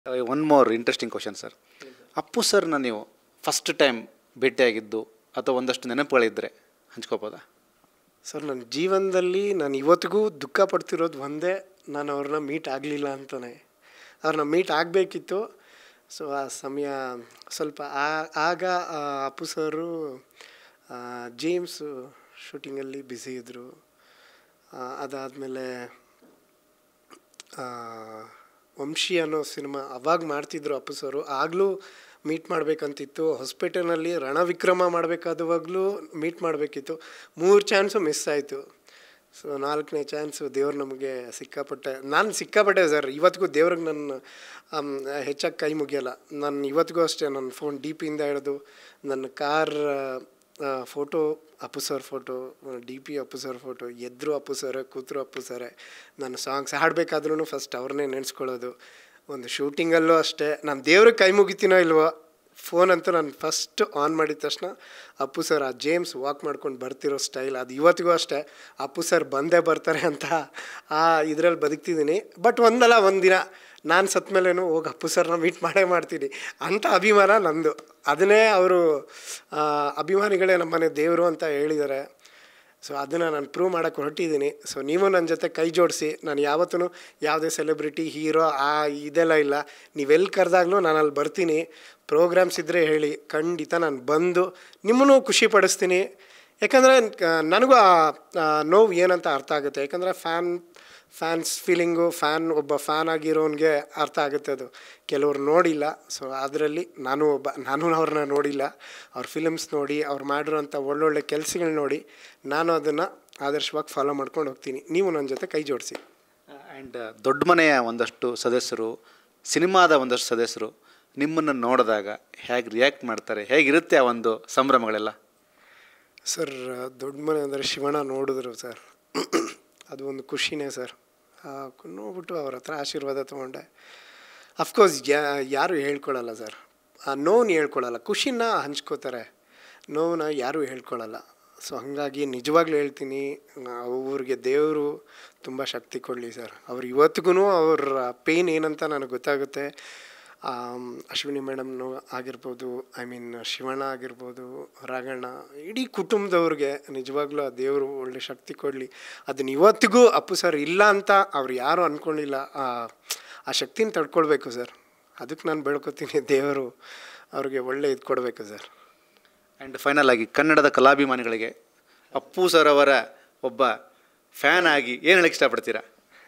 one more interesting question sir Appu ಸರ್ನ ನೀವು first time ಭೇಟಿಯಾಗಿದ್ದು ಅಥವಾ ಒಂದಷ್ಟು ನೆನಪುಗಳಿದ್ದರೆ ಹಂಚ್ಕೋಬೋದಾ ಸರ್ ನನ್ನ ಜೀವನದಲ್ಲಿ ನಾನು ಇವತ್ತಿಗೂ ದುಃಖ ಪಡ್ತಿರೋದು ಒಂದೇ ನಾನು ಅವ್ರನ್ನ ಮೀಟ್ ಆಗಲಿಲ್ಲ ಅಂತಲೇ ಅವ್ರನ್ನ ಮೀಟ್ ಆಗಬೇಕಿತ್ತು ಸೊ ಆ ಸಮಯ ಸ್ವಲ್ಪ ಆ- ಆಗ ಆ ಅಪ್ಪು ಸರು ಜೇಮ್ಸ್ ಶೂಟಿಂಗಲ್ಲಿ ಬ್ಯುಸಿ ಇದ್ದರು ಅದಾದಮೇಲೆ ವಂಶಿ ಅನ್ನೋ ಸಿನಿಮಾ ಅವಾಗ ಮಾಡ್ತಿದ್ರು ಅಪ್ಪು ಸರು ಆಗಲೂ ಮೀಟ್ ಮಾಡಬೇಕಂತಿತ್ತು ಹಾಸ್ಪಿಟಲ್ನಲ್ಲಿ ರಣವಿಕ್ರಮ ಮಾಡಬೇಕಾದವಾಗಲೂ ಮೀಟ್ ಮಾಡಬೇಕಿತ್ತು ಮೂರು ಚಾನ್ಸು ಮಿಸ್ ಆಯಿತು ಸೊ ನಾಲ್ಕನೇ ಚಾನ್ಸು ದೇವ್ರು ನಮಗೆ ಸಿಕ್ಕಾಪಟ್ಟೆ ನಾನು ಸಿಕ್ಕಾಪಟ್ಟೆ ಸರ್ ಇವತ್ತಿಗೂ ದೇವ್ರಿಗೆ ನನ್ನ ಹೆಚ್ಚಾಗಿ ಕೈ ಮುಗಿಯಲ್ಲ ನಾನು ಇವತ್ತಿಗೂ ಅಷ್ಟೇ ನನ್ನ ಫೋನ್ ಡಿ ಪಿಯಿಂದ ಹಿಡಿದು ನನ್ನ car photo Appu sir photo D P Appu sir photo ಎದ್ರು ಅಪ್ಪು ಸರ್ ಕೂತರು ಅಪ್ಪು ಸರೇ ನಾನು ಸಾಂಗ್ಸ್ ಹಾಡಬೇಕಾದ್ರೂ ಫಸ್ಟ್ ಅವ್ರನ್ನೇ ನೆನೆಸ್ಕೊಳ್ಳೋದು ಒಂದು ಶೂಟಿಂಗಲ್ಲೂ ಅಷ್ಟೇ ನಾನು ದೇವ್ರಿಗೆ ಕೈ ಮುಗಿತೀನೋ ಇಲ್ವೋ ಫೋನ್ ಅಂತೂ ನಾನು ಫಸ್ಟ್ ಆನ್ ಮಾಡಿದ ತಕ್ಷಣ ಅಪ್ಪು ಸರ್ ಆ ಜೇಮ್ಸ್ ವಾಕ್ ಮಾಡ್ಕೊಂಡು ಬರ್ತಿರೋ ಸ್ಟೈಲ್ ಅದು ಇವತ್ತಿಗೂ ಅಷ್ಟೇ ಅಪ್ಪು ಸರ್ ಬಂದೇ ಬರ್ತಾರೆ ಅಂತ ಆ ಇದರಲ್ಲಿ ಬದುಕ್ತಿದ್ದೀನಿ ಬಟ್ ಒಂದಲ್ಲ ಒಂದಿನ ನಾನು ಸತ್ತ ಮೇಲೇನು ಹೋಗಿ ಅಪ್ಪು ಸರ್ನ ಮೀಟ್ ಮಾಡೇ ಮಾಡ್ತೀನಿ ಅಂಥ ಅಭಿಮಾನ ನಂದು ಅದನ್ನೇ ಅವರು ಅಭಿಮಾನಿಗಳೇ ನಮ್ಮನೆ ದೇವರು ಅಂತ ಹೇಳಿದ್ದಾರೆ ಸೊ ಅದನ್ನು ನಾನು ಪ್ರೂವ್ ಮಾಡೋಕ್ಕೆ ಹೊರಟಿದ್ದೀನಿ ಸೊ ನೀವು ನನ್ನ ಜೊತೆ ಕೈ ಜೋಡಿಸಿ ನಾನು ಯಾವತ್ತೂ ಯಾವುದೇ ಸೆಲೆಬ್ರಿಟಿ ಹೀರೋ ಆ ಇದೆಲ್ಲ ಇಲ್ಲ ನೀವೆಲ್ಲಿ ಕರೆದಾಗಲೂ ನಾನು ಅಲ್ಲಿ ಬರ್ತೀನಿ ಪ್ರೋಗ್ರಾಮ್ಸ್ ಇದ್ದರೆ ಹೇಳಿ ಖಂಡಿತ ನಾನು ಬಂದು ನಿಮ್ಮನ್ನು ಖುಷಿ ಪಡಿಸ್ತೀನಿ ಯಾಕಂದರೆ ನನಗೂ ಆ ಆ ನೋವು ಏನಂತ ಅರ್ಥ ಆಗುತ್ತೆ ಯಾಕಂದರೆ ಫ್ಯಾನ್ ಫ್ಯಾನ್ಸ್ ಫೀಲಿಂಗು ಫ್ಯಾನ್ ಒಬ್ಬ ಫ್ಯಾನ್ ಆಗಿರೋನಿಗೆ ಅರ್ಥ ಆಗುತ್ತೆ ಅದು ಕೆಲವ್ರು ನೋಡಿಲ್ಲ ಸೊ ಅದರಲ್ಲಿ ನಾನು ಒಬ್ಬ ನಾನು ಅವ್ರನ್ನ ನೋಡಿಲ್ಲ ಅವ್ರ ಫಿಲಮ್ಸ್ ನೋಡಿ ಅವ್ರು ಮಾಡಿರೋಂಥ ಒಳ್ಳೊಳ್ಳೆ ಕೆಲಸಗಳು ನೋಡಿ ನಾನು ಅದನ್ನು ಆದರ್ಶವಾಗಿ ಫಾಲೋ ಮಾಡ್ಕೊಂಡು ಹೋಗ್ತೀನಿ ನೀವು ನನ್ನ ಜೊತೆ ಕೈ ಜೋಡಿಸಿ ಆ್ಯಂಡ್ ದೊಡ್ಡ ಮನೆಯ ಒಂದಷ್ಟು ಸದಸ್ಯರು ಸಿನಿಮಾದ ಒಂದಷ್ಟು ಸದಸ್ಯರು ನಿಮ್ಮನ್ನು ನೋಡಿದಾಗ ಹೇಗೆ ರಿಯಾಕ್ಟ್ ಮಾಡ್ತಾರೆ ಹೇಗಿರುತ್ತೆ ಆ ಒಂದು ಸಂಭ್ರಮಗಳೆಲ್ಲ ಸರ್ ದೊಡ್ಡ ಮನೆ ಅಂದರೆ ಶಿವಣ್ಣ ನೋಡಿದ್ರು ಸರ್ ಅದು ಒಂದು ಖುಷಿನೇ ಸರ್ ನೋಡ್ಬಿಟ್ಟು ಅವ್ರ ಹತ್ರ ಆಶೀರ್ವಾದ ತೊಗೊಂಡೆ ಅಫ್ಕೋರ್ಸ್ ಯಾ ಯಾರು ಹೇಳ್ಕೊಳ್ಳಲ್ಲ ಸರ್ ಆ ನೋವನ್ನು ಹೇಳ್ಕೊಳ್ಳಲ್ಲ ಖುಷಿನ ಹಂಚ್ಕೋತಾರೆ ನೋವನ್ನ ಯಾರೂ ಹೇಳ್ಕೊಳ್ಳಲ್ಲ ಸೊ ಹಾಗಾಗಿ ನಿಜವಾಗ್ಲೂ ಹೇಳ್ತೀನಿ ಅವ್ರಿಗೆ ದೇವರು ತುಂಬ ಶಕ್ತಿ ಕೊಡಲಿ ಸರ್ ಅವ್ರು ಇವತ್ತಿಗೂ ಅವ್ರ ಪೇಯ್ನ್ ಏನಂತ ನನಗೆ ಗೊತ್ತಾಗುತ್ತೆ ಆಮ್, ಅಶ್ವಿನಿ ಮೇಡಮ್ನು ಆಗಿರ್ಬೋದು ಐ ಮೀನ್ ಶಿವಣ್ಣ ಆಗಿರ್ಬೋದು ರಾಘಣ್ಣ ಇಡೀ ಕುಟುಂಬದವ್ರಿಗೆ ನಿಜವಾಗ್ಲೂ ಆ ದೇವರು ಒಳ್ಳೆ ಶಕ್ತಿ ಕೊಡಲಿ ಅದನ್ನ ಇವತ್ತಿಗೂ ಅಪ್ಪು ಸರ್ ಇಲ್ಲ ಅಂತ ಅವ್ರು ಯಾರೂ ಅಂದ್ಕೊಂಡಿಲ್ಲ ಆ ಆ ಶಕ್ತಿನ ತಡ್ಕೊಳ್ಬೇಕು ಸರ್ ಅದಕ್ಕೆ ನಾನು ಬೆಳ್ಕೊತೀನಿ ದೇವರು ಅವ್ರಿಗೆ ಒಳ್ಳೆ ಇದು ಕೊಡಬೇಕು ಸರ್ ಆ್ಯಂಡ್ ಫೈನಲ್ ಆಗಿ ಕನ್ನಡದ ಕಲಾಭಿಮಾನಿಗಳಿಗೆ ಅಪ್ಪು ಸರ್ ಅವರ ಒಬ್ಬ ಫ್ಯಾನ್ ಆಗಿ ಏನು ಹೇಳಕ್ಕೆ ಇಷ್ಟಪಡ್ತೀರಾ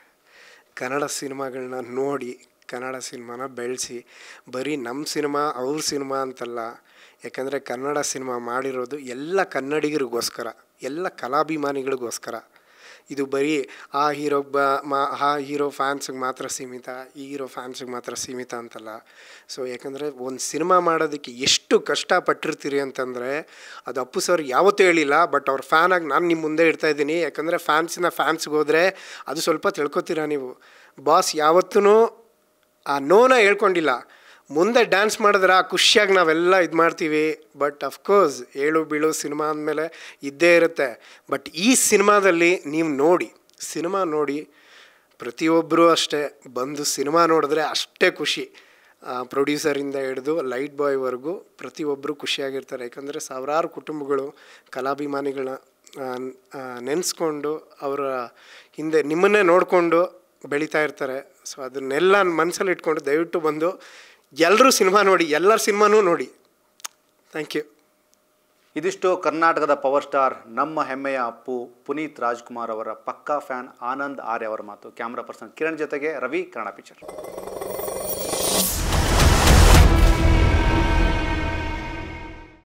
ಕನ್ನಡ ಸಿನಿಮಾಗಳನ್ನ ನೋಡಿ ಕನ್ನಡ ಸಿನಿಮಾನ ಬೆಳೆಸಿ ಬರೀ ನಮ್ಮ ಸಿನಿಮಾ ಅವ್ರ ಸಿನಿಮಾ ಅಂತಲ್ಲ ಯಾಕಂದರೆ ಕನ್ನಡ ಸಿನಿಮಾ ಮಾಡಿರೋದು ಎಲ್ಲ ಕನ್ನಡಿಗರಿಗೋಸ್ಕರ ಎಲ್ಲ ಕಲಾಭಿಮಾನಿಗಳಿಗೋಸ್ಕರ ಇದು ಬರೀ ಆ ಹೀರೋ ಬ ಮಾ ಆ ಹೀರೋ ಫ್ಯಾನ್ಸಿಗೆ ಮಾತ್ರ ಸೀಮಿತ ಈ ಹೀರೋ ಫ್ಯಾನ್ಸಿಗೆ ಮಾತ್ರ ಸೀಮಿತ ಅಂತಲ್ಲ ಸೊ ಯಾಕಂದರೆ ಒಂದು ಸಿನಿಮಾ ಮಾಡೋದಕ್ಕೆ ಎಷ್ಟು ಕಷ್ಟಪಟ್ಟಿರ್ತೀರಿ ಅಂತಂದರೆ ಅದು ಅಪ್ಪು ಸರ್ ಯಾವತ್ತೂ ಹೇಳಿಲ್ಲ ಬಟ್ ಅವ್ರ ಫ್ಯಾನಾಗಿ ನಾನು ನಿಮ್ಮ ಮುಂದೆ ಇಡ್ತಾ ಇದ್ದೀನಿ ಯಾಕಂದರೆ ಫ್ಯಾನ್ಸಿನ ಫ್ಯಾನ್ಸ್ಗೆ ಹೋದರೆ ಅದು ಸ್ವಲ್ಪ ತಿಳ್ಕೊತೀರಾ ನೀವು ಬಾಸ್ ಯಾವತ್ತೂ ಆ ನೋನ ಹೇಳ್ಕೊಂಡಿಲ್ಲ ಮುಂದೆ ಡ್ಯಾನ್ಸ್ ಮಾಡಿದ್ರೆ ಆ ಖುಷಿಯಾಗಿ ನಾವೆಲ್ಲ ಇದು ಮಾಡ್ತೀವಿ ಬಟ್ ಅಫ್ಕೋರ್ಸ್ ಏಳು ಬೀಳು ಸಿನಿಮಾ ಅಂದಮೇಲೆ ಇದ್ದೇ ಇರುತ್ತೆ ಬಟ್ ಈ ಸಿನಿಮಾದಲ್ಲಿ ನೀವು ನೋಡಿ ಸಿನಿಮಾ ನೋಡಿ ಪ್ರತಿಯೊಬ್ಬರೂ ಅಷ್ಟೇ ಬಂದು ಸಿನಿಮಾ ನೋಡಿದ್ರೆ ಅಷ್ಟೇ ಖುಷಿ ಪ್ರೊಡ್ಯೂಸರಿಂದ ಹಿಡಿದು ಲೈಟ್ ಬಾಯ್ವರೆಗೂ ಪ್ರತಿಯೊಬ್ಬರು ಖುಷಿಯಾಗಿರ್ತಾರೆ ಯಾಕಂದರೆ ಸಾವಿರಾರು ಕುಟುಂಬಗಳು ಕಲಾಭಿಮಾನಿಗಳನ್ನ ನೆನೆಸ್ಕೊಂಡು ಅವರ ಹಿಂದೆ ನಿಮ್ಮನ್ನೇ ನೋಡಿಕೊಂಡು ಬೆಳೀತಾ ಇರ್ತಾರೆ ಸೊ ಅದನ್ನೆಲ್ಲ ಮನಸ್ಸಲ್ಲಿ ಇಟ್ಕೊಂಡು ದಯವಿಟ್ಟು ಬಂದು ಎಲ್ಲರೂ ಸಿನಿಮಾ ನೋಡಿ ಎಲ್ಲರ ಸಿನಿಮಾನೂ ನೋಡಿ ಥ್ಯಾಂಕ್ ಯು ಇದಿಷ್ಟು ಕರ್ನಾಟಕದ ಪವರ್ ಸ್ಟಾರ್ ನಮ್ಮ ಹೆಮ್ಮೆಯ ಅಪ್ಪು ಪುನೀತ್ ರಾಜ್ಕುಮಾರ್ ಅವರ ಪಕ್ಕಾ ಫ್ಯಾನ್ ಆನಂದ್ ಆರ್ಯ ಅವರ ಮಾತು ಕ್ಯಾಮ್ರಾ ಪರ್ಸನ್ ಕಿರಣ್ ಜೊತೆಗೆ ರವಿ ಕನ್ನಡ ಪಿಕ್ಚರ್